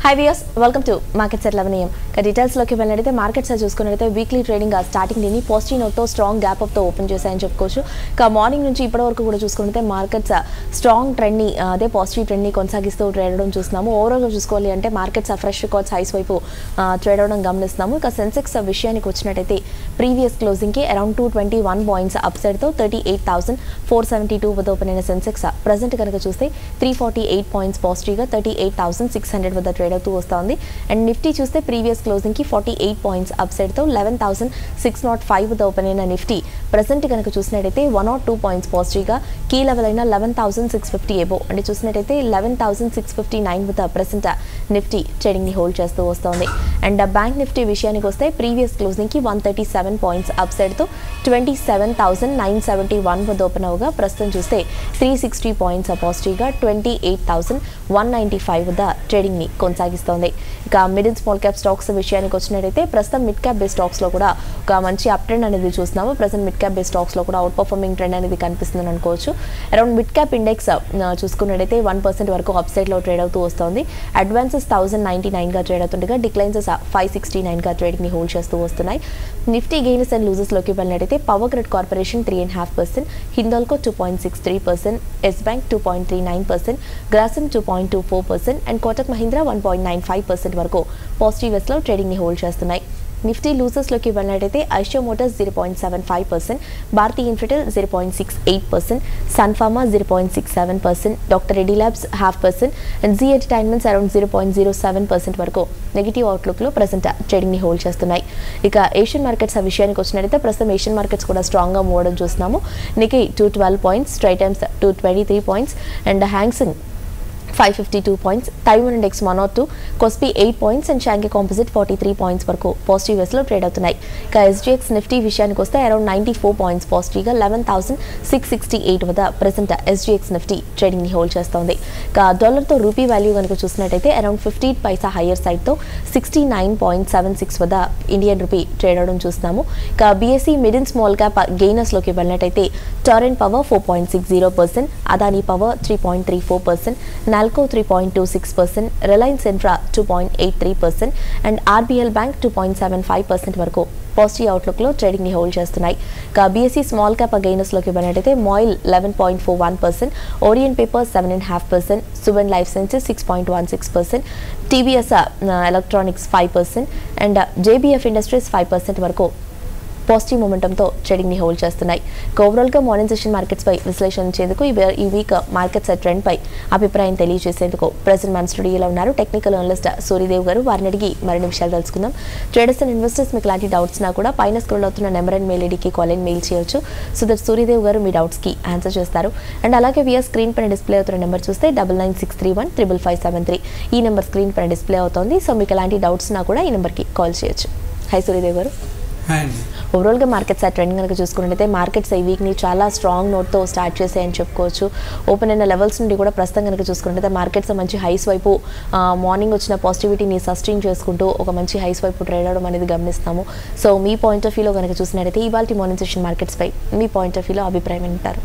High viewers welcome to markets at eleven AM ఇక డీటెయిల్స్లోకి వెళ్ళినట్టయితే మార్కెట్స్ చూసుకున్నట్టయితే వీక్లీ ట్రేడింగ్ స్టార్టింగ్ దీన్ని పాజిటివ్ నోట్తో స్ట్రాంగ్ గ్యాప్ అప్తో ఓపెన్ చేశాయని చెప్పుకోవచ్చు ఇక మార్నింగ్ నుంచి ఇప్పటి వరకు కూడా చూసుకుంటే మార్కెట్స్ స్ట్రాంగ్ ట్రెండ్ని అదే పాజిటివ్ ట్రెండ్ని కొనసాగిస్తూ ట్రేడ్ అవడం చూస్తున్నాము ఓవరాల్గా చూసుకోవాలి అంటే మార్కెట్స్ ఫ్రెష్ రికార్డ్స్ హైస్ వైపు ట్రేడ్ అవడం గమనిస్తున్నాము ఇక సెన్సెక్స్ విషయానికి వచ్చినట్టయితే ప్రీవియస్ క్లోజింగ్కి around two twenty one points అప్సైడ్తో thirty eight thousand four seventy two వద్ద ఓపెన్ అయిన సెన్సెక్స్ ప్రజెంట్ కనుక చూస్తే త్రీ ఫార్టీ ఎయిట్ పాయింట్స్ పాజిటివ్గా thirty eight thousand six hundred వద్ద ట్రేడ్ అవుతూ వస్తుంది అండ్ నిఫ్టీ చూస్తే ప్రీవియస్ క్లోజింగ్కి ఫార్టీ ఎయిట్ పాయింట్స్ అప్సైడ్తో eleven thousand six nought five వద్ద ఓపెన్ అయిన నిఫ్టీ ప్రజెంట్ కనుక చూసినట్టయితే వన్ నాట్ టూ పాయింట్స్ పాజిటివ్గా కీ లెవెల్ అయిన eleven thousand six fifty above అంటే చూసినట్టయితే eleven thousand six fifty nine వద్ద ప్రజెంట్ నిఫ్టీ ట్రేడింగ్ని హోల్డ్ చేస్తూ వస్తోంది అండ్ బ్యాంక్ నిఫ్టీ విషయానికి వస్తే ప్రీవియస్ క్లోజింగ్కి వన్ థర్టీ సెవెన్ పాయింట్స్ అప్సైడ్తో twenty seven thousand nine seventy one వద్ద ఓపెన్ అవగా ప్రస్తుతం చూస్తే త్రీ సిక్స్టీ పాయింట్స్ పాజిటివ్గా twenty eight thousand one ninety five వద్ద ట్రేడింగ్ని కొనసాగిస్తోంది ఇక mid and small cap stocks విషయానికి వచ్చినట్టయితే ప్రస్తుతం మిడ్ క్యాప్ బేస్ స్టాక్స్లో కూడా ఒక మంచి అప్ ట్రెండ్ అనేది చూస్తున్నాము ప్రస్తుతం మిడ్ క్యాప్ బేస్ స్టాక్స్లో కూడా అవుట్ పర్ఫార్మింగ్ ట్రెండ్ అనేది కనిపిస్తుంది అనుకోవచ్చు అరౌండ్ మిడ్ క్యాప్ ఇండెక్స్ చూసుకున్నట్టయితే వన్ పర్సెంట్ వరకు అప్ సైడ్లో ట్రేడ్ అవుతూ వస్తుంది అడ్వాన్సెస్ థౌసండ్ నైంటీ నైన్గా ట్రేడ్ అవుతుండగా డిక్లైన్సెస్ ఫైవ్ సిక్స్టీ నైన్గా ట్రేడింగ్ని హోల్డ్ చేస్తూ వస్తున్నాయి నిఫ్టీ గెయిన్స్ అండ్ లూజెస్లోకి వెళ్ళినట్టయితే Power Grid Corporation three and half percent Hindalco two point six three percent Yes Bank two point three nine percent Grasim two point two four percent and Kotak Mahindra one point nine five percent వరకు పాజిటివ్స్లో ట్రేడింగ్ని hold చేస్తున్నాయి Nifty లూజర్స్లోకి వెళ్ళినట్టయితే Eicher Motors zero point seven five percent Bharti Infratel zero point six eight percent Sun Pharma zero point six seven percent doctor Reddy labs half percent and Zee entertainments around zero point zero seven percent వరకు negative అవుట్లుక్లో present ట్రేడింగ్ని hold చేస్తున్నాయి ఇక Asian markets ఆ విషయానికి వచ్చినట్టయితే ప్రస్తుతం Asian markets కూడా స్ట్రాంగ్గా మూవ్ అవడం చూస్తున్నాము Nikkei two twelve points straight times two twenty three points and Hang Seng five fifty two points Taiwan index one or two KOSPI eight points and Shanghai composite forty three points వరకు positive వేస్లో trade అవుతున్నాయి ఇక SGX Nifty విషయానికి వస్తే around ninety four points పాజిటివ్గా eleven thousand six sixty eight వద్ద present SGX Nifty ట్రేడింగ్ని hold చేస్తోంది ఇక డాలర్తో రూపీ వాల్యూ కనుక చూసినట్టయితే అరౌండ్ ఫిఫ్టీ పైసా హయ్యర్ సైడ్తో sixty nine point seven six వద్ద ఇండియన్ రూపీ ట్రేడ్ అవడం చూస్తున్నాము ఇక BSE mid and small cap గెయినర్స్లోకి వెళ్ళినట్టయితే Torrent Power four point six zero percent Adani power three point three four percent Nalco three point two six percent Reliance Infra two point eight three percent and RBL bank two point seven five percent వరకు positive అవుట్లుక్లో ట్రేడింగ్ని hold చేస్తున్నాయి ఇక BSE small cap గెయినర్స్లోకి వెళ్ళినట్టయితే MOIL eleven point four one percent Orient paper seven and half percent Suven life sciences six point one six percent TVS electronics five percent and JBF industries five percent వరకు positive మూమెంటంతో ట్రేడింగ్ని hold చేస్తున్నాయి ఓవరాల్గా morning session మార్కెట్స్పై విశ్లేషించేందుకు ఈ వే- ఈ week markets ట్రెండ్పై అభిప్రాయం తెలియజేసేందుకు present మన స్టూడియోలో ఉన్నారు టెక్నికల్ అనలిస్ట్ సూర్యదేవ్ గారు వారిని అడిగి మరిన్ని విషయాలు తెలుసుకుందాం ట్రేడర్స్ అండ్ ఇన్వెస్టర్స్ మీకు ఇలాంటి డౌట్స్ నా కూడా పైన స్క్రోల్ అవుతున్న నెంబర్ అండ్ మెయిల్ ఐడికి కాల్ అండ్ మెయిల్ చేయొచ్చు సో దట్ సూర్యదేవ్ గారు మీ డౌట్స్కి ఆన్సర్ చేస్తారు అండ్ అలాగే వియర్ స్క్రీన్ పైన డిస్ప్లే అవుతున్న నెంబర్ చూస్తే double nine six three one triple five seven three ఈ నెంబర్ స్క్రీన్ పైన డిస్ప్లే అవుతుంది సో మీకు ఎలాంటి డౌట్స్ నా కూడా ఈ నెంబర్కి కాల్ చేయొచ్చు హై సూర్యదేవ్ గారు హాయ్ అండి ఓవరాల్గా మార్కెట్స్ ఆ ట్రెండ్ కనుక చూసుకున్నట్టయితే మార్కెట్స్ ఈ వీక్ని చాలా స్ట్రాంగ్ నోట్తో స్టార్ట్ చేసాయని చెప్పుకోవచ్చు ఓపెన్ అయిన లెవెల్స్ నుండి కూడా ప్రస్తుతం కనుక చూసుకున్నట్టయితే మార్కెట్స్ మంచి హైస్ వైపు మార్నింగ్ వచ్చిన పాజిటివిటీని సస్టైన్ చేసుకుంటూ ఒక మంచి హైస్ వైపు ట్రేడ్ అవడం అనేది గమనిస్తాము సో మీ పాయింట్ ఆఫ్ వ్యూలో కనుక చూసినట్టయితే ఇవాళ మార్నింగ్ సెషన్ మార్కెట్స్పై మీ పాయింట్ ఆఫ్ వ్యూలో అభిప్రాయం ఏంటారు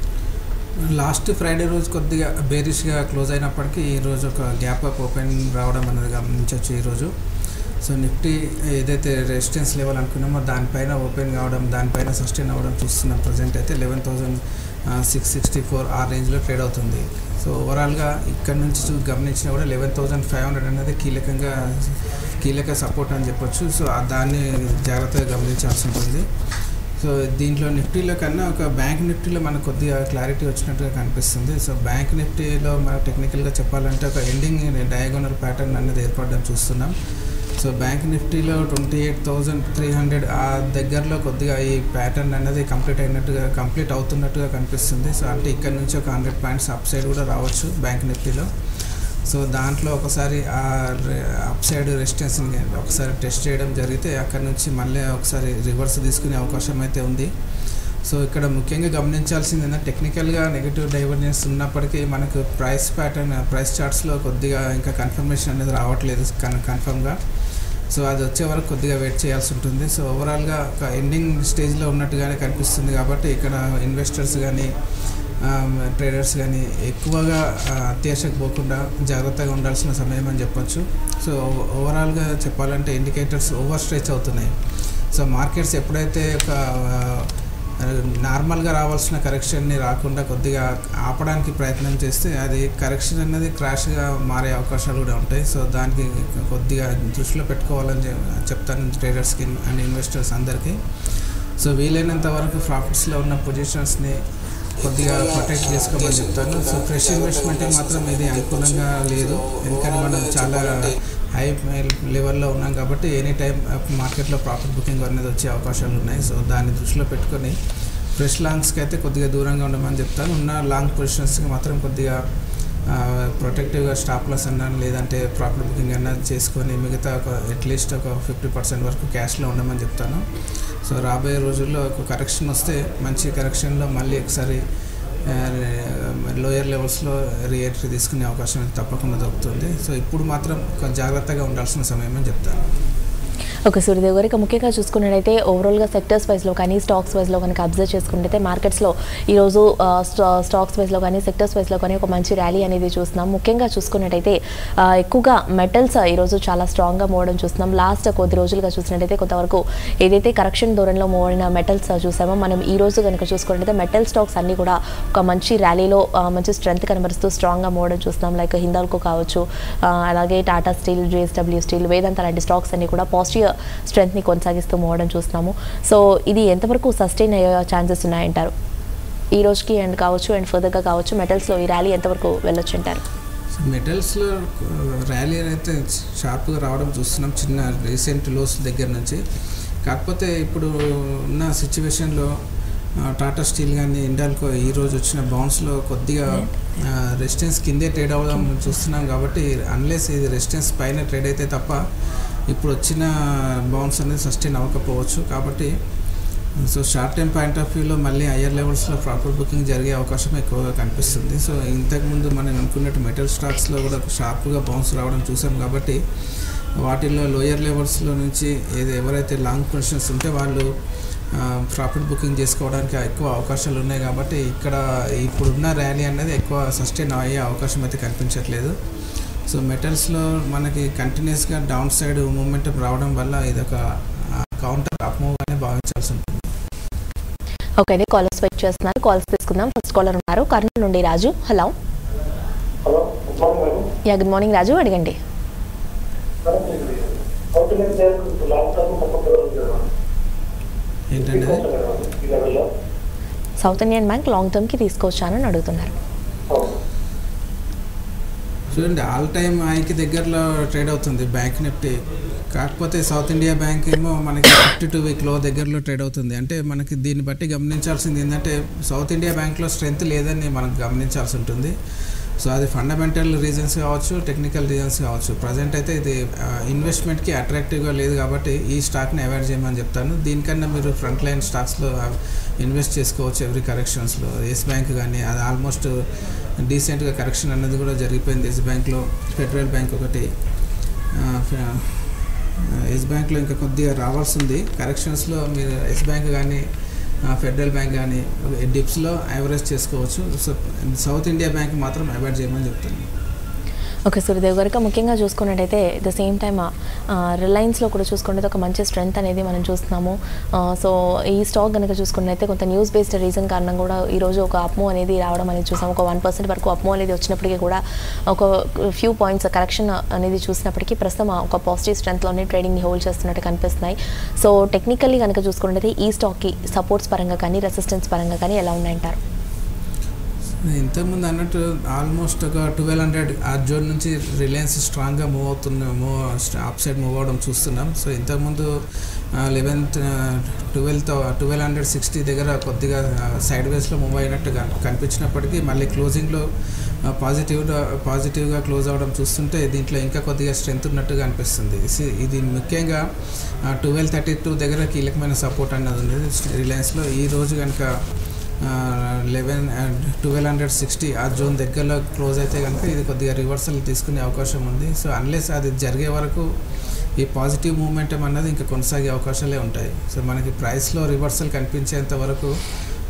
లాస్ట్ ఫ్రైడే రోజు కొద్దిగా బేరిష్గా క్లోజ్ అయినప్పటికీ ఈ రోజు ఒక గ్యాప్ అప్ ఓపెన్ రావడం అనేది గమనించవచ్చు ఈరోజు సో నిఫ్టీ ఏదైతే రెసిస్టెన్స్ లెవెల్ అనుకున్నామో దానిపైన ఓపెన్ కావడం దానిపైన సస్టైన్ అవ్వడం చూస్తున్నాం ప్రజెంట్ అయితే eleven thousand six sixty four ఆ రేంజ్లో ట్రేడ్ అవుతుంది సో ఓవరాల్గా ఇక్కడ నుంచి చూ గమనించినా కూడా లెవెన్ థౌజండ్ ఫైవ్ హండ్రెడ్ అనేది కీలకంగా కీలక సపోర్ట్ అని చెప్పొచ్చు సో ఆ దాన్ని జాగ్రత్తగా గమనించాల్సి ఉంటుంది సో దీంట్లో నిఫ్టీలో కన్నా ఒక బ్యాంక్ నిఫ్టీలో మనకు కొద్దిగా క్లారిటీ వచ్చినట్టుగా కనిపిస్తుంది సో బ్యాంక్ నిఫ్టీలో మనం టెక్నికల్గా చెప్పాలంటే ఒక ఎండింగ్ డయాగోనల్ ప్యాటర్న్ అనేది ఏర్పడడం చూస్తున్నాం సో బ్యాంక్ నిఫ్టీలో twenty eight thousand three hundred ఆ దగ్గరలో కొద్దిగా ఈ ప్యాటర్న్ అనేది కంప్లీట్ అయినట్టుగా కంప్లీట్ అవుతున్నట్టుగా కనిపిస్తుంది సో అంటే ఇక్కడ నుంచి ఒక హండ్రెడ్ పాయింట్స్ అప్ సైడ్ కూడా రావచ్చు బ్యాంక్ నిఫ్టీలో సో దాంట్లో ఒకసారి ఆ అప్ సైడ్ రెసిస్టెన్స్ని ఒకసారి టెస్ట్ చేయడం జరిగితే అక్కడ నుంచి మళ్ళీ ఒకసారి రివర్స్ తీసుకునే అవకాశం అయితే ఉంది సో ఇక్కడ ముఖ్యంగా గమనించాల్సింది ఏంటంటే టెక్నికల్గా నెగిటివ్ డైవర్జెన్స్ ఉన్నప్పటికీ మనకు ప్రైస్ ప్యాటర్న్ ప్రైస్ చార్ట్స్లో కొద్దిగా ఇంకా కన్ఫర్మేషన్ అనేది రావట్లేదు కన్ కన్ఫర్మ్గా సో అది వచ్చే వరకు కొద్దిగా వెయిట్ చేయాల్సి ఉంటుంది సో ఓవరాల్గా ఒక ఎండింగ్ స్టేజ్లో ఉన్నట్టుగానే కనిపిస్తుంది కాబట్టి ఇక్కడ ఇన్వెస్టర్స్ కానీ ట్రేడర్స్ కానీ ఎక్కువగా ఆ, అత్యాశకు పోకుండా జాగ్రత్తగా ఉండాల్సిన సమయం అని చెప్పొచ్చు సో ఓవరాల్గా చెప్పాలంటే ఇండికేటర్స్ ఓవర్ స్ట్రెచ్ అవుతున్నాయి సో మార్కెట్స్ ఎప్పుడైతే ఒక ఆ, నార్మల్గా రావాల్సిన కరెక్షన్ని రాకుండా కొద్దిగా ఆపడానికి ప్రయత్నం చేస్తే అది కరెక్షన్ అనేది క్రాష్గా మారే అవకాశాలు కూడా ఉంటాయి సో దానికి కొద్దిగా దృష్టిలో పెట్టుకోవాలని చె- చెప్తాను ట్రేడర్స్కి అండ్ ఇన్వెస్టర్స్ అందరికీ సో వీలైనంత వరకు ప్రాఫిట్స్లో ఉన్న పొజిషన్స్ని కొద్దిగా ప్రొటెక్ట్ చేసుకోమని చెప్తాను సో ఫ్రెష్ ఇన్వెస్ట్మెంట్ మాత్రం ఇది అనుకూలంగా లేదు ఎందుకంటే మనం చాలా హై లెవెల్లో ఉన్నాం కాబట్టి ఎనీ టైం మార్కెట్లో ప్రాఫిట్ బుకింగ్ అనేది వచ్చే అవకాశాలు ఉన్నాయి సో దాన్ని దృష్టిలో పెట్టుకొని ఫ్రెష్ లాంగ్స్కి అయితే కొద్దిగా దూరంగా ఉండమని చెప్తాను ఉన్న లాంగ్ పొజిషన్స్కి మాత్రం కొద్దిగా ప్రొటెక్టివ్గా స్టాప్ లాస్ అన్నా లేదంటే ప్రాఫిట్ బుకింగ్ అన్నా చేసుకొని మిగతా ఒక అట్లీస్ట్ ఒక ఫిఫ్టీ పర్సెంట్ వరకు క్యాష్లో ఉండమని చెప్తాను సో రాబోయే రోజుల్లో ఒక కరెక్షన్ వస్తే మంచి కరెక్షన్లో మళ్ళీ ఒకసారి లోయర్ లెవెల్స్లో రియేటరీ తీసుకునే అవకాశం అయితే తప్పకుండా దొరుకుతుంది సో ఇప్పుడు మాత్రం కొంచెం జాగ్రత్తగా ఉండాల్సిన సమయం అని చెప్తాను ఓకే సూర్యదేవ్ గారు ఇక ముఖ్యంగా చూసుకున్నట్టయితే ఓవరాల్గా సెక్టర్స్ వైజ్లో కానీ స్టాక్స్ వైజ్లో కనుక అబ్జర్వ్ చేసుకున్నట్టయితే మార్కెట్స్లో ఈరోజు ఆ, స్టా స్టాక్స్ వైజ్లో కానీ సెక్టర్స్ వైజ్లో కానీ ఒక మంచి ర్యాలీ అనేది చూస్తున్నాం ముఖ్యంగా చూసుకున్నట్టయితే ఆ, ఎక్కువగా మెటల్స్ ఈరోజు చాలా స్ట్రాంగ్గా మూవడం చూస్తున్నాం లాస్ట్ కొద్ది రోజులుగా చూసినట్టయితే కొంతవరకు ఏదైతే కరెక్షన్ ధోరణిలో మూవ్ అయిన మెటల్స్ చూసామో మనం ఈ రోజు కనుక చూసుకున్నట్టయితే మెటల్ స్టాక్స్ అన్ని కూడా ఒక మంచి ర్యాలీలో ఆ, మంచి స్ట్రెంత్ కనబరుస్తూ స్ట్రాంగ్గా మూవడం చూస్తున్నాం లైక్ హిందాల్కో కావచ్చు ఆ, అలాగే Tata steel JSW steel Vedanta లాంటి స్టాక్స్ అన్ని కూడా పాజిటివ్ స్ట్రెంత్ని కొనసాగిస్తూ మోవడం చూస్తున్నాము సో ఇది ఎంతవరకు సస్టైన్ అయ్యే ఛాన్సెస్ ఉన్నాయంటారు ఈ రోజుకి అండ్ కావచ్చు అండ్ ఫర్దర్గా కావచ్చు మెటల్స్లో ఈ ర్యాలీ ఎంతవరకు వెళ్ళొచ్చు అంటారు సో మెటల్స్లో ర్యాలీ అయితే షార్ప్గా రావడం చూస్తున్నాం చిన్న రీసెంట్ లోస్ దగ్గర నుంచి కాకపోతే ఇప్పుడు ఉన్న సిచ్యువేషన్లో టాటా స్టీల్ కానీ ఇండాల్కో ఈ రోజు వచ్చిన బౌన్స్లో కొద్దిగా రెసిస్టెన్స్ కిందే ట్రేడ్ అవ్వడం చూస్తున్నాం కాబట్టి అన్లెస్ ఇది రెసిస్టెన్స్ పైన ట్రేడ్ అయితే తప్ప ఇప్పుడు వచ్చిన బౌన్స్ అనేది సస్టైన్ అవ్వకపోవచ్చు కాబట్టి so short time point of వ్యూలో మళ్ళీ హయ్యర్ లెవెల్స్లో ప్రాఫిట్ బుకింగ్ జరిగే అవకాశం ఎక్కువగా కనిపిస్తుంది సో ఇంతకుముందు మనం అనుకున్నట్టు మెటల్ స్టాక్స్లో కూడా షార్ప్గా బౌన్స్ రావడం చూసాం కాబట్టి వాటిల్లో లోయర్ లెవెల్స్లో నుంచి ఏది ఎవరైతే లాంగ్ పొజిషన్స్ ఉంటే వాళ్ళు ప్రాఫిట్ బుకింగ్ చేసుకోవడానికి ఎక్కువ అవకాశాలు ఉన్నాయి కాబట్టి ఇక్కడ ఇప్పుడున్న ర్యాలీ అనేది ఎక్కువ సస్టైన్ అయ్యే అవకాశం అయితే కనిపించట్లేదు సో మెటల్స్లో మనకి కంటిన్యూస్గా డౌన్ సైడ్ మూమెంటం రావడం వల్ల ఇది ఒక కౌంటర్ అప్ మూవ్ అని భావించాల్సి ఉంటుంది ఓకే అండి కాలర్స్ వెయిట్ చేస్తున్నారు కాల్స్ తీసుకుందాం ఫస్ట్ కాలర్ ఉన్నారు కర్నూలు నుండి Raju hello hello good morning madam yeah good morning Raju అడగండి మేడం ఇది south Indian bank long term తప్పకుండా ఉంది కదా ఏంటంటే అది? మేడం ఈ లెవెల్లో సౌత్ ఇండియన్ బ్యాంక్ లాంగ్ టర్మ్కి తీసుకొచ్చానని అడుగుతున్నారు అవును చూడండి ఆల్ టైమ్ హైకి దగ్గరలో ట్రేడ్ అవుతుంది బ్యాంక్ నిఫ్టీ కాకపోతే సౌత్ ఇండియా బ్యాంక్ ఏమో మనకి ఫిఫ్టీ టూ వీక్ లో దగ్గరలో ట్రేడ్ అవుతుంది అంటే మనకి దీన్ని బట్టి గమనించాల్సింది ఏంటంటే సౌత్ ఇండియా బ్యాంక్లో స్ట్రెంత్ లేదని మనకు గమనించాల్సి ఉంటుంది సో అది ఫండమెంటల్ రీజన్స్ కావచ్చు టెక్నికల్ రీజన్స్ కావచ్చు ప్రజెంట్ అయితే ఇది ఇన్వెస్ట్మెంట్కి అట్రాక్టివ్గా లేదు కాబట్టి ఈ స్టాక్ని అవాయిడ్ చేయమని చెప్తాను దీనికన్నా మీరు ఫ్రంట్ లైన్ స్టాక్స్లో ఇన్వెస్ట్ చేసుకోవచ్చు ఎవ్రీ కరెక్షన్స్లో ఎస్ బ్యాంక్ కానీ అది ఆల్మోస్ట్ డీసెంట్గా కరెక్షన్ అనేది కూడా జరిగిపోయింది ఎస్ బ్యాంక్లో ఫెడరల్ బ్యాంక్ ఒకటి ఆ, ఫె- ఎస్ బ్యాంక్లో ఇంకా కొద్దిగా రావాల్సి ఉంది కరెక్షన్స్లో మీరు ఎస్ బ్యాంక్ కానీ ఫెడరల్ బ్యాంక్ కానీ డిప్స్లో యావరేజ్ చేసుకోవచ్చు సో సౌత్ ఇండియా బ్యాంక్ మాత్రం అవాయిడ్ చేయమని చెప్తాను ఓకే సూర్యదేవ్ గారు ఇక ముఖ్యంగా చూసుకున్నట్టయితే ద సేమ్ టైమ్ రిలయన్స్లో కూడా చూసుకున్నట్టు ఒక మంచి స్ట్రెంత్ అనేది మనం చూస్తున్నాము సో ఈ స్టాక్ కనుక చూసుకున్నట్టయితే కొంత న్యూస్ బేస్డ్ రీజన్ కారణం కూడా ఈరోజు ఒక అప్మో అనేది రావడం అనేది చూసాం ఒక వన్ పర్సెంట్ వరకు అప్మో అనేది వచ్చినప్పటికీ కూడా ఒక ఫ్యూ పాయింట్స్ కరెక్షన్ అనేది చూసినప్పటికీ ప్రస్తుతం ఒక పాజిటివ్ స్ట్రెంత్లోనే ట్రేడింగ్ హోల్డ్ చేస్తున్నట్టు కనిపిస్తున్నాయి సో టెక్నికల్లీ కనుక చూసుకున్నట్టయితే ఈ స్టాక్కి సపోర్ట్స్ పరంగా కానీ రెసిస్టెన్స్ పరంగా కానీ ఎలా ఉన్నాయంటారు ఇంతకుముందు అన్నట్టు ఆల్మోస్ట్ ఒక ట్వెల్వ్ హండ్రెడ్ ఆ జోన్ నుంచి రిలయన్స్ స్ట్రాంగ్గా మూవ్ అవుతున్న మూవ్ అప్ సైడ్ మూవ్ అవడం చూస్తున్నాం సో ఇంతకుముందు eleventh twelfth twelve hundred sixty దగ్గర కొద్దిగా సైడ్ వేస్లో మూవ్ అయినట్టు కన్- కనిపించినప్పటికీ మళ్ళీ క్లోజింగ్లో పాజిటివ్గా పాజిటివ్గా క్లోజ్ అవ్వడం చూస్తుంటే దీంట్లో ఇంకా కొద్దిగా స్ట్రెంత్ ఉన్నట్టుగా అనిపిస్తుంది ఇసి- ఇది ముఖ్యంగా ట్వెల్వ్ థర్టీ టూ దగ్గర కీలకమైన సపోర్ట్ అన్నది ఉంది రిలయన్స్లో ఈ రోజు కనుక లెవెన్ ట్వెల్వ్ హండ్రెడ్ సిక్స్టీ ఆ జోన్ దగ్గరలో క్లోజ్ అయితే కనుక ఇది కొద్దిగా రివర్సల్ తీసుకునే అవకాశం ఉంది సో అన్లెస్ అది జరిగే వరకు ఈ పాజిటివ్ మూమెంటం అన్నది ఇంకా కొనసాగే అవకాశాలే ఉంటాయి సో మనకి ప్రైస్లో రివర్సల్ కనిపించేంత వరకు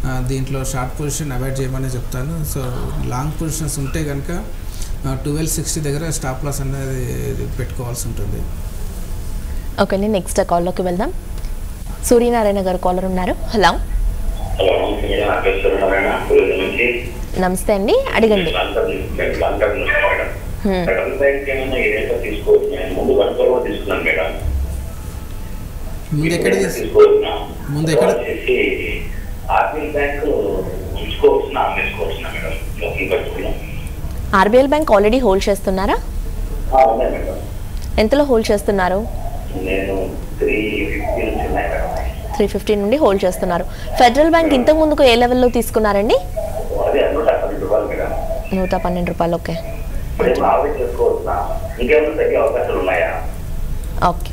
ఆ, దీంట్లో షార్ట్ పొజిషన్ అవాయిడ్ చేయమని చెప్తాను సో లాంగ్ పొజిషన్స్ ఉంటే కనుక ట్వెల్వ్ సిక్స్టీ దగ్గర స్టాప్ లాస్ అనేది పెట్టుకోవాల్సి ఉంటుంది ఓకే అండి నెక్స్ట్ కాల్లోకి వెళ్దాం సూర్యనారాయణ గారు కాలర్ ఉన్నారు హలో హలో నమస్తే మేడం నా పేరు సూర్యనారాయణ గురుజీ నుంచి నమస్తే అండి అడగండి లంకర్ నుంచి లంకర్ నుంచి మేడం హ్మ్. ఫెడరల్ బ్యాంక్ ఏమైనా ఏదైతే తీసుకోవచ్చు నేను ముందు వన్ కూడా తీసుకున్నాను మేడం ముందు ఎక్కడ తీసు తీసుకోవచ్చునా ముందు ఎక్కడ- వచ్చేసి ఆర్బీఐ బ్యాంక్ ఉంచుకోవచ్చునా అమ్మేసుకోవచ్చునా మేడం లోకి పెట్టుకున్నాం ఆర్బీఎల్ బ్యాంక్ ఆల్రెడీ హోల్డ్ చేస్తున్నారా ఉన్నాయి మేడం ఎంతలో హోల్డ్ చేస్తున్నారు నేను త్రీ ఫిఫ్టీ నుంచి ఉన్నాయి మేడం త్రీ ఫిఫ్టీ నుండి హోల్డ్ చేస్తున్నారు ఫెడరల్ బ్యాంక్ ఇంతకు ముందుకు ఏ లెవెల్లో తీసుకున్నారండి అదే నూట పన్నెండు రూపాయలు మేడం నూట పన్నెండు రూపాయలు ఓకే ఇప్పుడు ఆల్రెడీ చేసుకోవచ్చునా ఇంకేమైనా తగ్గే అవకాశాలు ఉన్నాయా ఓకే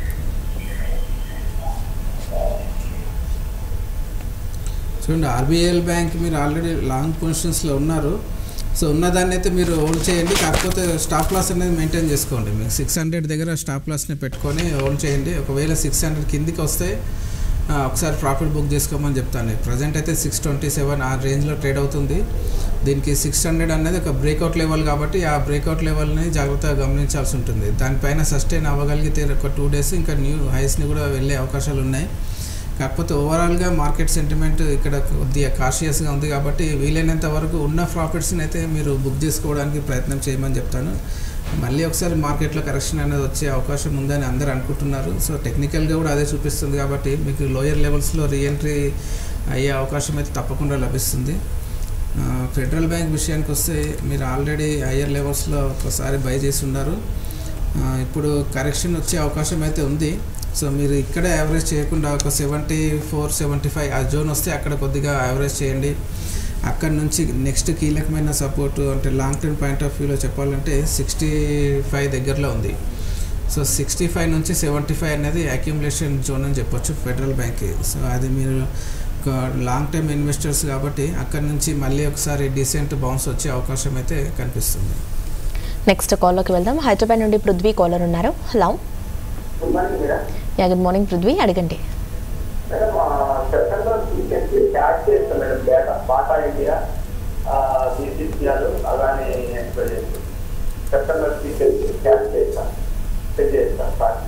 చూడండి ఆర్బీఐఎల్ బ్యాంక్ మీరు ఆల్రెడీ లాంగ్ పొజిషన్స్లో ఉన్నారు సో ఉన్నదాన్ని అయితే మీరు హోల్డ్ చేయండి కాకపోతే స్టాప్ లాస్ అనేది మెయింటైన్ చేసుకోండి మీకు సిక్స్ హండ్రెడ్ దగ్గర స్టాప్ లాస్ని పెట్టుకొని హోల్డ్ చేయండి ఒకవేళ సిక్స్ హండ్రెడ్ కిందికి వస్తే ఆ, ఒకసారి ప్రాఫిట్ బుక్ చేసుకోమని చెప్తాను ప్రజెంట్ అయితే సిక్స్ ట్వంటీ సెవెన్ ఆ రేంజ్లో ట్రేడ్ అవుతుంది దీనికి సిక్స్ హండ్రెడ్ అనేది ఒక బ్రేక్అవుట్ లెవెల్ కాబట్టి ఆ బ్రేక్అవుట్ లెవెల్ని జాగ్రత్తగా గమనించాల్సి ఉంటుంది దానిపైన సస్టైన్ అవ్వగలిగితే ఒక టూ డేస్ ఇంకా న్యూ హైస్ని కూడా వెళ్ళే అవకాశాలు ఉన్నాయి కాకపోతే ఓవరాల్గా మార్కెట్ సెంటిమెంట్ ఇక్కడ కొద్దిగా కాషియస్గా ఉంది కాబట్టి వీలైనంత వరకు ఉన్న ప్రాఫిట్స్ని అయితే మీరు బుక్ చేసుకోవడానికి ప్రయత్నం చేయమని చెప్తాను మళ్ళీ ఒకసారి మార్కెట్లో కరెక్షన్ అనేది వచ్చే అవకాశం ఉందని అందరూ అనుకుంటున్నారు సో టెక్నికల్గా కూడా అదే చూపిస్తుంది కాబట్టి మీకు లోయర్ లెవెల్స్లో రీఎంట్రీ అయ్యే అవకాశం అయితే తప్పకుండా లభిస్తుంది ఆ, ఫెడరల్ బ్యాంక్ విషయానికి వస్తే మీరు ఆల్రెడీ హయ్యర్ లెవెల్స్లో ఒకసారి బై చేసి ఉన్నారు ఆ, ఇప్పుడు కరెక్షన్ వచ్చే అవకాశం అయితే ఉంది సో మీరు ఇక్కడ యావరేజ్ చేయకుండా ఒక సెవెంటీ ఫోర్ సెవెంటీ ఫైవ్ ఆ జోన్ వస్తే అక్కడ కొద్దిగా యావరేజ్ చేయండి అక్కడ నుంచి నెక్స్ట్ కీలకమైన సపోర్ట్ అంటే లాంగ్ టర్మ్ పాయింట్ ఆఫ్ వ్యూలో చెప్పాలంటే సిక్స్టీ ఫైవ్ దగ్గరలో ఉంది సో సిక్స్టీ ఫైవ్ నుంచి సెవెంటీ ఫైవ్ అనేది అక్యుములేషన్ జోన్ అని చెప్పొచ్చు ఫెడరల్ బ్యాంక్కి సో అది మీరు ఒక లాంగ్ టర్మ్ ఇన్వెస్టర్స్ కాబట్టి అక్కడ నుంచి మళ్ళీ ఒకసారి డీసెంట్ బౌన్స్ వచ్చే అవకాశం అయితే కనిపిస్తుంది నెక్స్ట్ కాల్లోకి వెళ్దాం హైదరాబాద్ నుండి పృథ్వీ కాలర్ ఉన్నారు hello good morning madam yeah good morning Prithvi అడగండి మేడం సెప్టెంబర్ వీకెండ్కి స్టార్ట్ చేస్తాం madam data Bata India BCCR అలానే ఎంటర్ చేస్తాం సెప్టెంబర్ వీకెండ్కి స్టార్ట్ చేస్తాం సెట్ చేస్తాం start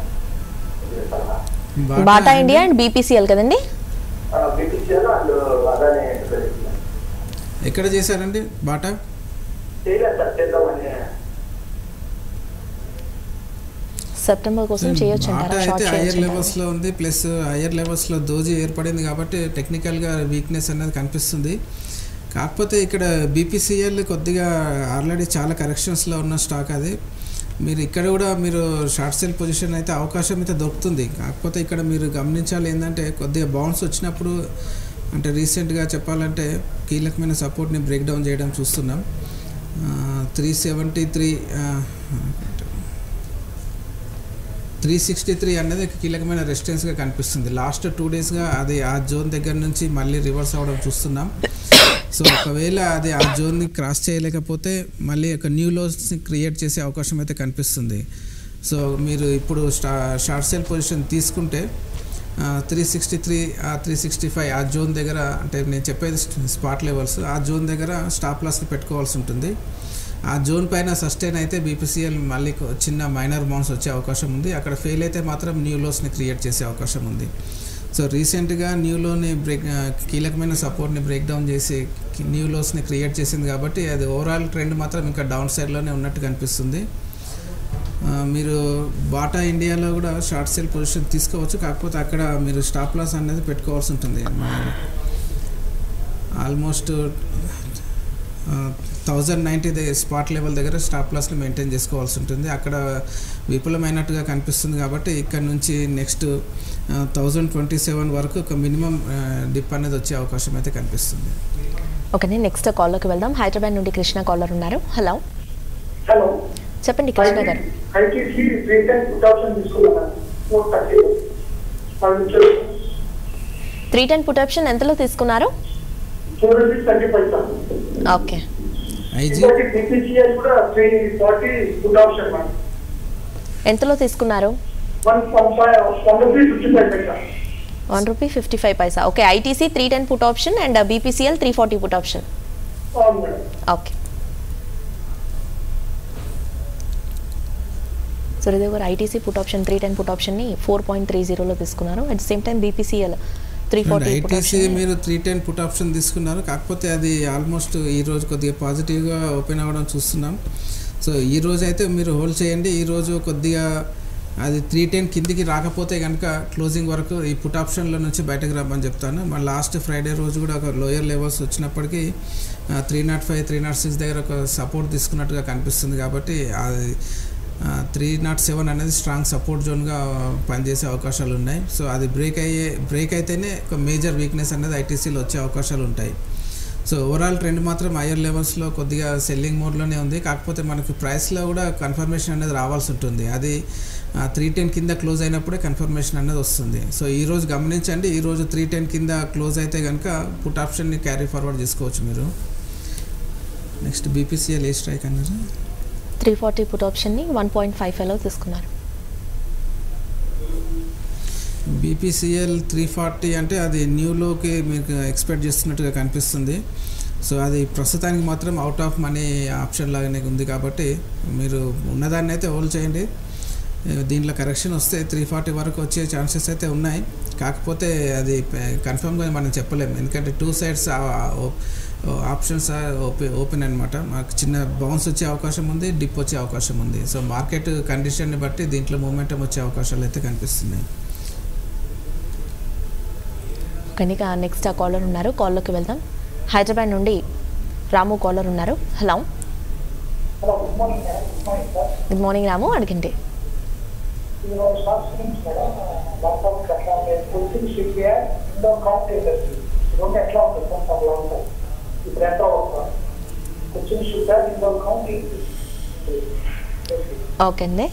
Bata India and BPCL కదండి బీపీసీఆర్ అండ్ అలానే ఎంటర్ చేస్తాం ఎక్కడ చేశారండి బాటా చేయలేదు సార్ చేద్దామని సెప్టెంబర్ కోసం చేయొచ్చు బాటా అంటారా అయితే షార్ట్ హయ్యర్ చేయొచ్చు లెవెల్స్లో ఉంది ప్లస్ హయ్యర్ లెవెల్స్లో దోజీ ఏర్పడింది కాబట్టి టెక్నికల్గా వీక్నెస్ అనేది కనిపిస్తుంది కాకపోతే ఇక్కడ బీపీసీఎల్ కొద్దిగా ఆల్రెడీ చాలా కరెక్షన్స్లో ఉన్న స్టాక్ అది మీరు ఇక్కడ కూడా మీరు షార్ట్ సెల్ పొజిషన్ అయితే అవకాశం అయితే దొరుకుతుంది కాకపోతే ఇక్కడ మీరు గమనించాలి ఏంటంటే కొద్దిగా బౌన్స్ వచ్చినప్పుడు అంటే రీసెంట్గా చెప్పాలంటే కీలకమైన సపోర్ట్ని బ్రేక్ డౌన్ చేయడం చూస్తున్నాం three seventy three three sixty three అనేది కీలకమైన రెసిస్టెన్స్గా కనిపిస్తుంది లాస్ట్ టూ డేస్గా అది ఆ జోన్ దగ్గర నుంచి మళ్ళీ రివర్స్ అవ్వడం చూస్తున్నాం సో ఒకవేళ అది ఆ జోన్ని క్రాస్ చేయలేకపోతే మళ్ళీ ఒక న్యూ లోస్ని క్రియేట్ చేసే అవకాశం అయితే కనిపిస్తుంది సో మీరు ఇప్పుడు స్టా షార్ట్ సేల్ పొజిషన్ తీసుకుంటే three sixty three three sixty five ఆ జోన్ దగ్గర అంటే నేను చెప్పేది స్పాట్ లెవెల్స్ ఆ జోన్ దగ్గర స్టాప్ లాస్ని పెట్టుకోవాల్సి ఉంటుంది ఆ జోన్ పైన సస్టైన్ అయితే బీపీసీఎల్ మళ్ళీ కొ- చిన్న మైనర్ బౌన్స్ వచ్చే అవకాశం ఉంది అక్కడ ఫెయిల్ అయితే మాత్రం న్యూ లోస్ని క్రియేట్ చేసే అవకాశం ఉంది సో రీసెంట్గా న్యూ లోని బ్రేక్ ఆ, కీలకమైన సపోర్ట్ని బ్రేక్ డౌన్ చేసి కి- న్యూ లోస్ని క్రియేట్ చేసింది కాబట్టి అది ఓవరాల్ ట్రెండ్ మాత్రం ఇంకా డౌన్ సైడ్లోనే ఉన్నట్టు కనిపిస్తుంది ఆ, మీరు బాటా ఇండియాలో కూడా షార్ట్ సేల్ పొజిషన్ తీసుకోవచ్చు కాకపోతే అక్కడ మీరు స్టాప్ లాస్ అనేది పెట్టుకోవాల్సి ఉంటుంది almost thousand ninety spot level దగ్గర స్టాప్ లాస్ని మెయింటైన్ చేసుకోవాల్సి ఉంటుంది అక్కడ విపులమైనట్టుగా కనిపిస్తుంది కాబట్టి ఇక్కడ నుంచి నెక్స్ట్ థౌజండ్ ట్వంటీ సెవెన్ వరకు ఒక మినిమం డిప్ అనేది వచ్చే అవకాశం అయితే కనిపిస్తుంది ఓకే నెక్స్ట్ కాల్లోకి వెళ్దాం హైదరాబాద్ నుండి కృష్ణ కాలర్ ఉన్నారు హలో హలో చెప్పండి కృష్ణ గారు ఐటీసీ రీటైల్ పుట్ ఆప్షన్ తీసుకున్నాను ఫోర్ థర్టీ పది నిమిషాలు త్రీ టెన్ పుట్ ఆప్షన్ ఎంతలో తీసుకున్నారు four rupees thirty paisa okay IG ఇంకోటి బీపీసీఎల్ కూడా three forty put option madam ఎంతలో తీసుకున్నారు one one five one rupee fifty five paisa one rupee fifty five paisa okay ITC three ten put option and BPCL three forty put option అవును madam okay Suredev గారు ITC put option three ten put ఆప్షన్ని four point three జీరోలో తీసుకున్నారు at same time BPCL three forty put ITC option మీరు three ten put option తీసుకున్నారు కాకపోతే అది almost ఈ రోజు కొద్దిగా పాజిటివ్గా ఓపెన్ అవ్వడం చూస్తున్నాం సో ఈ రోజు అయితే మీరు హోల్డ్ చేయండి ఈ రోజు కొద్దిగా అది త్రీ టెన్ కిందికి రాకపోతే కనుక క్లోజింగ్ వరకు ఈ పుట్ ఆప్షన్లో నుంచి బయటకు రమ్మని చెప్తాను మన లాస్ట్ ఫ్రైడే రోజు కూడా ఒక లోయర్ లెవెల్స్ వచ్చినప్పటికీ three nought five three nought six దగ్గర ఒక సపోర్ట్ తీసుకున్నట్టుగా కనిపిస్తుంది కాబట్టి అది త్రీ నాట్ సెవెన్ అనేది స్ట్రాంగ్ సపోర్ట్ జోన్గా పనిచేసే అవకాశాలు ఉన్నాయి సో అది బ్రేక్ అయ్యే బ్రేక్ అయితేనే ఒక మేజర్ వీక్నెస్ అనేది ఐటీసీలో వచ్చే అవకాశాలు ఉంటాయి సో ఓవరాల్ ట్రెండ్ మాత్రం హయ్యర్ లెవెల్స్లో కొద్దిగా సెల్లింగ్ మోడ్లోనే ఉంది కాకపోతే మనకి ప్రైస్లో కూడా కన్ఫర్మేషన్ అనేది రావాల్సి ఉంటుంది అది త్రీ టెన్ కింద క్లోజ్ అయినప్పుడే కన్ఫర్మేషన్ అనేది వస్తుంది సో ఈ రోజు గమనించండి ఈ రోజు త్రీ టెన్ కింద క్లోజ్ అయితే కనుక పుట్ ఆప్షన్ని క్యారీ ఫార్వర్డ్ చేసుకోవచ్చు మీరు నెక్స్ట్ బీపీసీఎల్ ఏ స్ట్రైక్ అన్నారు త్రీ ఫార్టీ పుట్ ఆప్షన్ని వన్ పాయింట్ ఫైవ్ ఫైవ్లో తీసుకున్నారు బీపీసీఎల్ త్రీ ఫార్టీ అంటే అది న్యూలోకి మీకు ఎక్స్పెక్ట్ చేస్తున్నట్టుగా కనిపిస్తుంది సో అది ప్రస్తుతానికి మాత్రం అవుట్ ఆఫ్ మనీ ఆప్షన్ లాగానే ఉంది కాబట్టి మీరు ఉన్నదాన్ని అయితే హోల్డ్ చేయండి ఏ, దీంట్లో కరెక్షన్ వస్తే త్రీ ఫార్టీ వరకు వచ్చే ఛాన్సెస్ అయితే ఉన్నాయి కాకపోతే అది కన్ఫర్మ్గా మనం చెప్పలేము ఎందుకంటే two sides options open open అనమాట మాకు చిన్న బౌన్స్ వచ్చే అవకాశం ఉంది డిప్ వచ్చే అవకాశం ఉంది సో మార్కెట్ కండిషన్ని బట్టి దీంట్లో మూమెంటం వచ్చే అవకాశాలు అయితే కనిపిస్తున్నాయి కనుక నెక్స్ట్ ఆ కాలర్ ఉన్నారు కాల్లోకి వెళ్దాం హైదరాబాద్ నుండి రాము కాలర్ ఉన్నారు hello hello good morning madam good morning sir good morning Ramu అడగండి ఇది ఒక షార్ట్ స్క్రీన్స్ మేడం ల్యాప్టాప్ ఎట్లా ఉంటుంది ఫుల్సింగ్ షిప్ ఇండో కౌంట్ ఇండస్ట్రీ రెండు ఎట్లా ఉంటుంది సార్ సార్ లాంగ్ టైం ఇప్పుడు ఎంత అవుతుంది ఫుల్సింగ్ షిప్ ఇండో కౌంట్ ఓకే అండి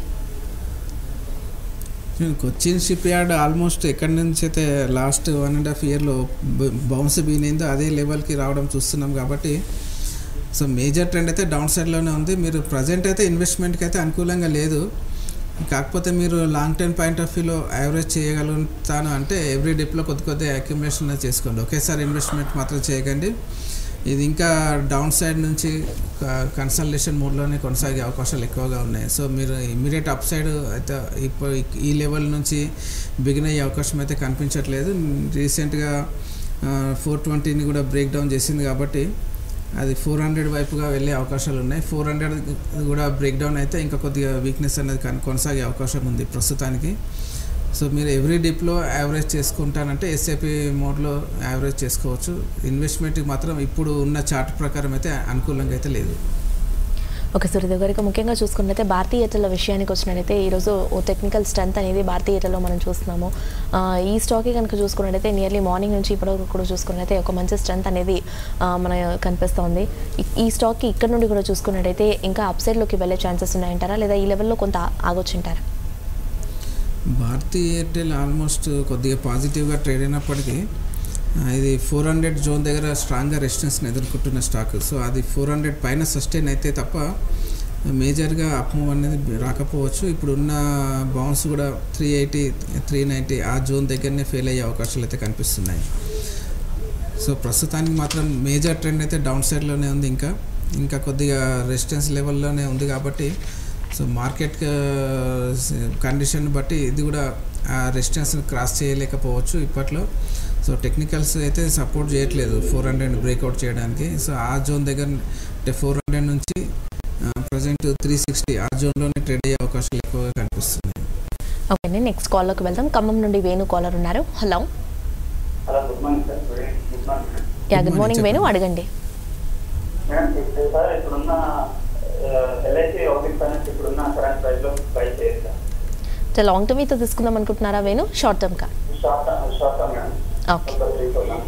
కొచ్చిన్ షిప్ యార్డ్ ఆల్మోస్ట్ ఎక్కడి నుంచి అయితే లాస్ట్ వన్ అండ్ హాఫ్ ఇయర్లో బౌన్స్ బీనిందో అదే లెవెల్కి రావడం చూస్తున్నాం కాబట్టి సో మేజర్ ట్రెండ్ అయితే డౌన్ సైడ్లోనే ఉంది మీరు ప్రజెంట్ అయితే ఇన్వెస్ట్మెంట్కి అయితే అనుకూలంగా లేదు కాకపోతే మీరు లాంగ్ టర్మ్ పాయింట్ ఆఫ్ వ్యూలో యావరేజ్ చేయగలుగుతాను అంటే ఎవ్రీ డిప్లో కొద్ది కొద్దిగా అక్యుమిలేషన్ చేసుకోండి ఒకేసారి ఇన్వెస్ట్మెంట్ మాత్రం చేయకండి ఇది ఇంకా డౌన్ సైడ్ నుంచి కన్సల్టేషన్ మోడ్లోనే కొనసాగే అవకాశాలు ఎక్కువగా ఉన్నాయి సో మీరు ఇమీడియట్ అప్ సైడ్ అయితే ఇప్పుడు ఈ లెవెల్ నుంచి బిగిన్ అయ్యే అవకాశం అయితే కనిపించట్లేదు రీసెంట్గా ఫోర్ ట్వంటీని కూడా బ్రేక్ డౌన్ చేసింది కాబట్టి అది ఫోర్ హండ్రెడ్ వైపుగా వెళ్ళే అవకాశాలు ఉన్నాయి ఫోర్ హండ్రెడ్ కూడా బ్రేక్ డౌన్ అయితే ఇంకా కొద్దిగా వీక్నెస్ అనేది కన్- కొనసాగే అవకాశం ఉంది ప్రస్తుతానికి సో మీరు ఎవ్రీ డిప్లో యావరేజ్ చేసుకుంటానంటే ఎస్ఐపి మోడ్లో యావరేజ్ చేసుకోవచ్చు ఇన్వెస్ట్మెంట్కి మాత్రం ఇప్పుడు ఉన్న చార్ట్ ప్రకారం అయితే అనుకూలంగా అయితే లేదు ఓకే సూర్యదేవ్ గారికి ముఖ్యంగా చూసుకున్నట్లయితే భారతీయ ఎయిర్టెల్ విషయానికి వచ్చినట్టయితే ఈరోజు ఓ టెక్నికల్ స్ట్రెంత్ అనేది భారతీయ ఎయిర్టెల్లో మనం చూస్తున్నాము ఆ, ఈ స్టాక్కి కనుక చూసుకున్నట్టయితే నియర్లీ మార్నింగ్ నుంచి ఇప్పటివరకు కూడా చూసుకున్నట్టయితే ఒక మంచి స్ట్రెంత్ అనేది ఆ, మన కనిపిస్తోంది ఈ- ఈ స్టాక్కి ఇక్కడ నుండి కూడా చూసుకున్నట్టయితే ఇంకా అప్సైడ్లోకి వెళ్ళే ఛాన్సెస్ ఉన్నాయంటారా లేదా ఈ లెవెల్లో కొంత ఆగొచ్చుంటారా భారతీ ఎయిర్టెల్ ఆల్మోస్ట్ కొద్దిగా పాజిటివ్గా ట్రేడ్ అయినప్పటికీ ఆ, ఇది ఫోర్ హండ్రెడ్ జోన్ దగ్గర స్ట్రాంగ్గా రెసిస్టెన్స్ని ఎదుర్కొంటున్న స్టాక్ సో అది ఫోర్ హండ్రెడ్ పైన సస్టైన్ అయితే తప్ప మేజర్గా అప్ మూవ్ అనేది రాకపోవచ్చు ఇప్పుడు ఉన్న బౌన్స్ కూడా త్రీ ఎయిటీ త్రీ నైంటీ ఆ జోన్ దగ్గరనే ఫెయిల్ అయ్యే అవకాశాలు అయితే కనిపిస్తున్నాయి సో ప్రస్తుతానికి మాత్రం మేజర్ ట్రెండ్ అయితే డౌన్ సైడ్లోనే ఉంది ఇంకా ఇంకా కొద్దిగా రెసిస్టెన్స్ లెవెల్లోనే ఉంది కాబట్టి సో మార్కెట్ కండిషన్ బట్టి ఇది కూడా ఆ రెసిస్టెన్స్ని క్రాస్ చేయలేకపోవచ్చు ఇప్పట్లో సో టెక్నికల్స్ అయితే సపోర్ట్ చేయట్లేదు ఫోర్ హండ్రెడ్ బ్రేక్అవుట్ చేయడానికి సో ఆ జోన్ దగ్గర అంటే ఫోర్ హండ్రెడ్ నుంచి ప్రజెంట్ త్రీ సిక్స్టీ ఆ జోన్లోనే ట్రేడ్ అయ్యే అవకాశాలు ఎక్కువగా కనిపిస్తున్నాయి ఓకే అండి నెక్స్ట్ కాల్లోకి వెళ్దాం ఖమ్మం నుండి వేణు కాలర్ ఉన్నారు hello hello good morning sir good morning yeah Good good morning, morning Venu చెప్పండి. అడగండి మేడం ఇప్పుడు సార్ ఇప్పుడున్న ఎల్ఐసి హౌసింగ్ ఫైనాన్స్ ఇప్పుడున్న కరెంట్ ప్రైస్ లో బై చేయొచ్చా అంటే లాంగ్ టర్మ్ అయితే తీసుకుందాం అనుకుంటున్నారా వేణు షార్ట్ టర్మ్ కా short term short term madam okay ఒక త్రీ థౌసండ్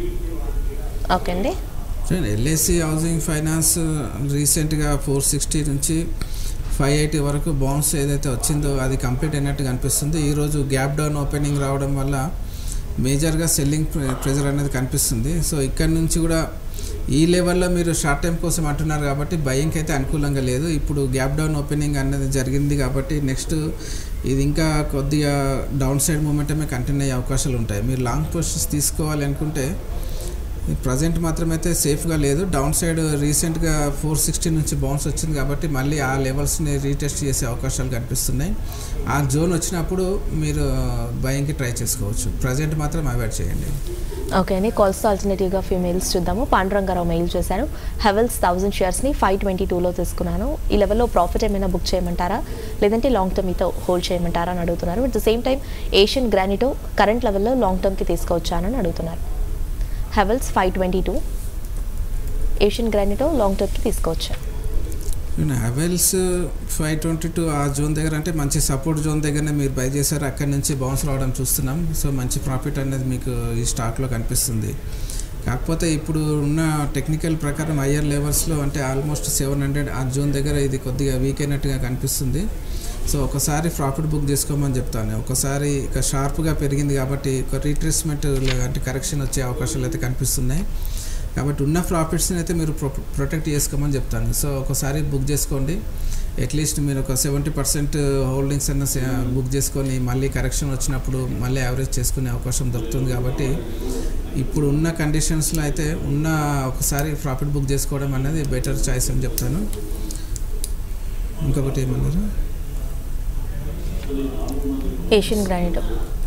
ఓకే అండి చూడండి ఎల్ఐసి హౌసింగ్ ఫైనాన్స్ రీసెంట్గా ఫోర్ సిక్స్టీ నుంచి ఫైవ్ ఎయిటీ వరకు బౌన్స్ ఏదైతే వచ్చిందో అది కంప్లీట్ అయినట్టుగా అనిపిస్తుంది ఈరోజు గ్యాప్ డౌన్ ఓపెనింగ్ రావడం వల్ల మేజర్గా సెల్లింగ్ ప్రెజర్ అనేది కనిపిస్తుంది సో ఇక్కడ నుంచి కూడా ఈ లెవెల్లో మీరు షార్ట్ టైం కోసం అంటున్నారు కాబట్టి బయింగ్కి అయితే అనుకూలంగా లేదు ఇప్పుడు గ్యాప్ డౌన్ ఓపెనింగ్ అన్నది జరిగింది కాబట్టి నెక్స్ట్ ఇది ఇంకా కొద్దిగా డౌన్ సైడ్ మూమెంటమే కంటిన్యూ అయ్యే అవకాశాలు ఉంటాయి మీరు లాంగ్ పొజిషన్స్ తీసుకోవాలి అనుకుంటే ప్రజెంట్ మాత్రం అయితే సేఫ్గా లేదు డౌన్ సైడ్ రీసెంట్గా ఫోర్ సిక్స్టీ నుంచి బౌన్స్ వచ్చింది కాబట్టి మళ్ళీ ఆ లెవెల్స్ని రీటెస్ట్ చేసే అవకాశాలు కనిపిస్తున్నాయి ఆ జోన్ వచ్చినప్పుడు మీరు బయింగ్కి ట్రై చేసుకోవచ్చు ప్రజెంట్ మాత్రం అవాయిడ్ చేయండి ఓకే అండి కాల్స్ ఆల్టర్నేటివ్గా ఫ్యూ మెయిల్స్ చూద్దాము పాండురంగారావు మెయిల్ చేశాను హెవెల్స్ థౌసండ్ షేర్స్ని ఫైవ్ ట్వంటీ టూలో తీసుకున్నాను ఈ లెవెల్లో ప్రాఫిట్ ఏమైనా బుక్ చేయమంటారా లేదంటే లాంగ్ టర్మ్ మీతో హోల్డ్ చేయమంటారా అని అడుగుతున్నారు at the same time Asian Granito current లెవెల్లో లాంగ్ టర్మ్కి తీసుకొచ్చానని అడుగుతున్నారు Havells five twenty two Asian Granito long టర్మ్కి తీసుకొచ్చాను హెవెల్స్ ఫైవ్ ట్వంటీ టూ ఆ జోన్ దగ్గర అంటే మంచి సపోర్ట్ జోన్ దగ్గరనే మీరు బై చేశారు అక్కడి నుంచి బౌన్స్ రావడం చూస్తున్నాం సో మంచి ప్రాఫిట్ అనేది మీకు ఈ స్టాక్లో కనిపిస్తుంది కాకపోతే ఇప్పుడు ఉన్న టెక్నికల్ ప్రకారం హయ్యర్ లెవెల్స్లో అంటే ఆల్మోస్ట్ సెవెన్ హండ్రెడ్ ఆ జోన్ దగ్గర ఇది కొద్దిగా వీక్ అయినట్టుగా కనిపిస్తుంది సో ఒకసారి ప్రాఫిట్ బుక్ చేసుకోమని చెప్తాను ఒకసారి ఇక షార్ప్గా పెరిగింది కాబట్టి ఒక రీట్రేస్మెంట్ అంటే కరెక్షన్ వచ్చే అవకాశాలు అయితే కనిపిస్తున్నాయి కాబట్టి ఉన్న ప్రాఫిట్స్ని అయితే మీరు ప్రొ ప్రొటెక్ట్ చేసుకోమని చెప్తాను సో ఒకసారి బుక్ చేసుకోండి అట్లీస్ట్ మీరు ఒక సెవెంటీ పర్సెంట్ హోల్డింగ్స్ అన్న సే- బుక్ చేసుకొని మళ్ళీ కరెక్షన్ వచ్చినప్పుడు మళ్ళీ యావరేజ్ చేసుకునే అవకాశం దొరుకుతుంది కాబట్టి ఇప్పుడు ఉన్న కండిషన్స్లో అయితే ఉన్న ఒకసారి ప్రాఫిట్ బుక్ చేసుకోవడం అనేది బెటర్ చాయిస్ అని చెప్తాను ఇంకొకటి ఏమన్నారు ఏషియన్ గ్రానిటో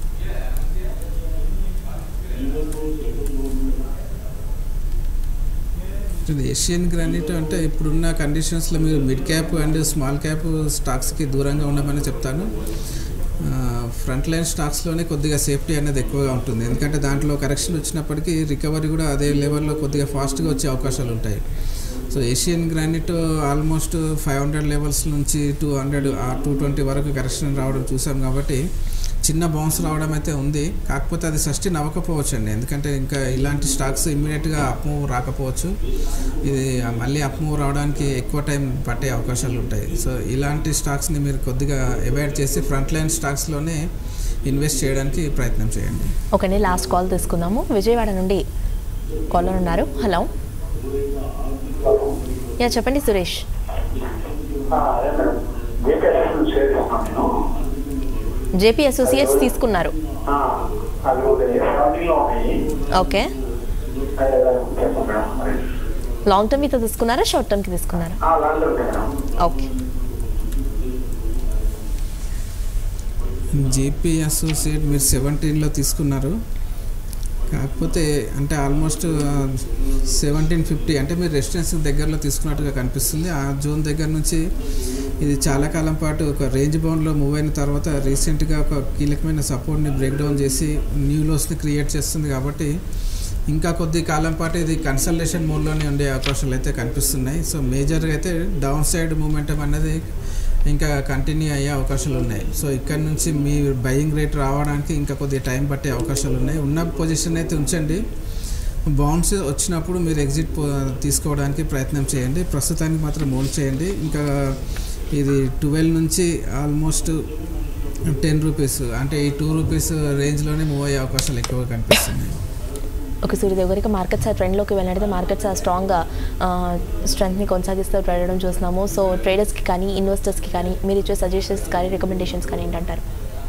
ఇది ఏషియన్ గ్రానైట్ అంటే ఇప్పుడున్న కండిషన్స్లో మీరు mid cap and small cap స్టాక్స్కి దూరంగా ఉండమని చెప్తాను ఫ్రంట్ లైన్ స్టాక్స్లోనే కొద్దిగా సేఫ్టీ అనేది ఎక్కువగా ఉంటుంది ఎందుకంటే దాంట్లో కరెక్షన్ వచ్చినప్పటికీ రికవరీ కూడా అదే లెవెల్లో కొద్దిగా ఫాస్ట్గా వచ్చే అవకాశాలు ఉంటాయి so Asian granite almost five hundred levels నుంచి టూ హండ్రెడ్ టూ ట్వంటీ వరకు కరెక్షన్ రావడం చూసాం కాబట్టి చిన్న బౌన్స్ రావడం అయితే ఉంది కాకపోతే అది సస్టైన్ అవ్వకపోవచ్చు అండి ఎందుకంటే ఇంకా ఇలాంటి స్టాక్స్ ఇమ్మీడియట్గా అప్ మూవ్ రాకపోవచ్చు ఇది మళ్ళీ అప్ మూవ్ రావడానికి ఎక్కువ టైం పట్టే అవకాశాలు ఉంటాయి సో ఇలాంటి స్టాక్స్ని మీరు కొద్దిగా అవాయిడ్ చేసి ఫ్రంట్ లైన్ స్టాక్స్లోనే ఇన్వెస్ట్ చేయడానికి ప్రయత్నం చేయండి ఓకే అండి లాస్ట్ కాల్ తీసుకుందాము విజయవాడ నుండి కాలర్ ఉన్నారు హలో యా చెప్పండి సురేష్ అదే మేడం జేపీఎస్ షేర్ చేస్తాను నేను జేపీ అసోసియేట్స్ తీసుకున్నారు ఆ, అవి స్టార్టింగ్లో ఉన్నాయి ఓకే అదే చెప్పండి మేడం మరి లాంగ్ టర్మ్ మీతో తీసుకున్నారా షార్ట్ టర్మ్కి తీసుకున్నారా ఆ, లాంగ్ ఉంటాయి మేడం ఓకే జేపీ అసోసియేట్ మీరు సెవెంటీన్లో తీసుకున్నారు కాకపోతే అంటే ఆల్మోస్ట్ సెవెంటీన్ ఫిఫ్టీ అంటే మీరు రెసిడెన్స్ దగ్గరలో తీసుకున్నట్టుగా కనిపిస్తుంది ఆ జోన్ దగ్గర నుంచి ఇది చాలా కాలం పాటు ఒక రేంజ్ బౌండ్లో మూవ్ అయిన తర్వాత రీసెంట్గా ఒక కీలకమైన సపోర్ట్ని బ్రేక్ డౌన్ చేసి న్యూ లోస్ని క్రియేట్ చేస్తుంది కాబట్టి ఇంకా కొద్ది కాలం పాటు ఇది కన్సల్టేషన్ మోడ్లోనే ఉండే అవకాశాలు అయితే కనిపిస్తున్నాయి సో మేజర్గా అయితే డౌన్ సైడ్ మూమెంటం అనేది ఇంకా కంటిన్యూ అయ్యే అవకాశాలు ఉన్నాయి సో ఇక్కడ నుంచి మీ బయింగ్ రేట్ రావడానికి ఇంకా కొద్దిగా టైం పట్టే అవకాశాలు ఉన్నాయి ఉన్న పొజిషన్ అయితే ఉంచండి బౌన్స్ వచ్చినప్పుడు మీరు ఎగ్జిట్ పో- తీసుకోవడానికి ప్రయత్నం చేయండి ప్రస్తుతానికి మాత్రం హోల్డ్ చేయండి ఇంకా ఇది ట్వెల్వ్ నుంచి ఆల్మోస్ట్ టెన్ రూపీస్ అంటే ఈ టూ రూపీస్ రేంజ్లోనే మూవ్ అయ్యే అవకాశాలు ఎక్కువగా కనిపిస్తున్నాయి ఓకే సూర్యదేవ్ గారికి మార్కెట్స్ ఆ ట్రెండ్లోకి వెళ్ళినట్టయితే మార్కెట్స్ ఆ స్ట్రాంగ్గా స్ట్రెంగ్త్ని కొనసాగిస్తూ ట్రేడడం చూస్తున్నాము సో ట్రేడర్స్కి కానీ ఇన్వెస్టర్స్కి కానీ మీరు ఇచ్చే సజెషన్స్ కానీ రికమెండేషన్స్ కానీ ఏంటంటారు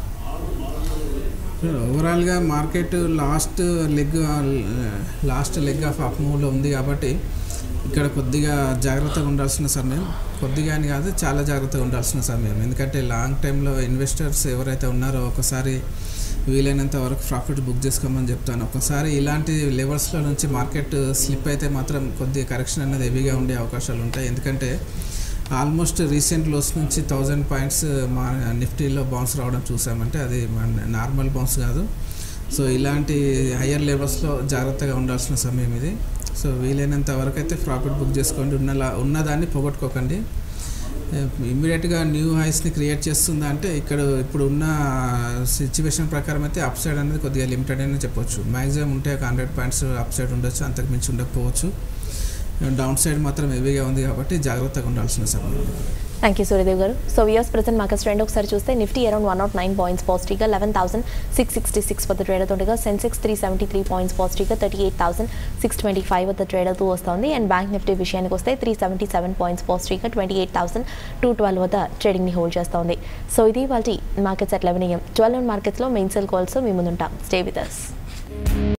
ఓవరాల్గా market last leg last leg of up మూవ్లో ఉంది కాబట్టి ఇక్కడ కొద్దిగా జాగ్రత్తగా ఉండాల్సిన సమయం కొద్దిగా అని కాదు చాలా జాగ్రత్తగా ఉండాల్సిన సమయం ఎందుకంటే లాంగ్ టైంలో ఇన్వెస్టర్స్ ఎవరైతే ఉన్నారో ఒకసారి వీలైనంత వరకు ప్రాఫిట్ బుక్ చేసుకోమని చెప్తాను ఒకసారి ఇలాంటి లెవెల్స్లో నుంచి మార్కెట్ స్లిప్ అయితే మాత్రం కొద్దిగా కరెక్షన్ అనేది హెవీగా ఉండే అవకాశాలు ఉంటాయి ఎందుకంటే ఆల్మోస్ట్ రీసెంట్ లోస్ నుంచి థౌజండ్ పాయింట్స్ మా నిఫ్టీలో బౌన్స్ రావడం చూసామంటే అది మన నార్మల్ బౌన్స్ కాదు సో ఇలాంటి హయ్యర్ లెవెల్స్లో జాగ్రత్తగా ఉండాల్సిన సమయం ఇది సో వీలైనంత వరకు అయితే ప్రాఫిట్ బుక్ చేసుకోండి ఉన్న ఉన్నదాన్ని పోగొట్టుకోకండి ఇమ్మీడియట్గా న్యూ హైస్ని క్రియేట్ చేస్తుందా అంటే ఇక్కడ ఇప్పుడు ఉన్న సిచ్యువేషన్ ప్రకారం అయితే అప్ సైడ్ అనేది కొద్దిగా లిమిటెడ్ అని చెప్పొచ్చు మ్యాక్సిమం ఉంటే ఒక హండ్రెడ్ పాయింట్స్ అప్ సైడ్ ఉండొచ్చు అంతకు మించి ఉండకపోవచ్చు డౌన్ సైడ్ మాత్రం హెవీగా ఉంది కాబట్టి జాగ్రత్తగా ఉండాల్సిన సమయం థ్యాంక్ యూ సూర్యదేవ్ గారు so viewers present markets trend ఒకసారి చూస్తే Nifty around one nought nine points పాజిటివ్గా eleven thousand six sixty six వద్ద ట్రేడ్ అవుతుండగా Sensex three seventy three points పాజిటివ్గా thirty eight thousand six twenty five వద్ద ట్రేడ్ అవుతూ వస్తుంది అండ్ బ్యాంక్ నిఫ్టీ విషయానికి వస్తే త్రీ సెవెంటీ సెవెన్ పాయింట్స్ పాజిటివ్గా twenty eight thousand two twelve వద్ద ట్రేడింగ్ని హోల్డ్ చేస్తోంది సో ఇది వాళ్ళ markets at eleven AM twelve మార్కెట్స్లో మెయిన్ సెల్ కాల్స్ మీ ముందుంటాం స్టే విత్ అస్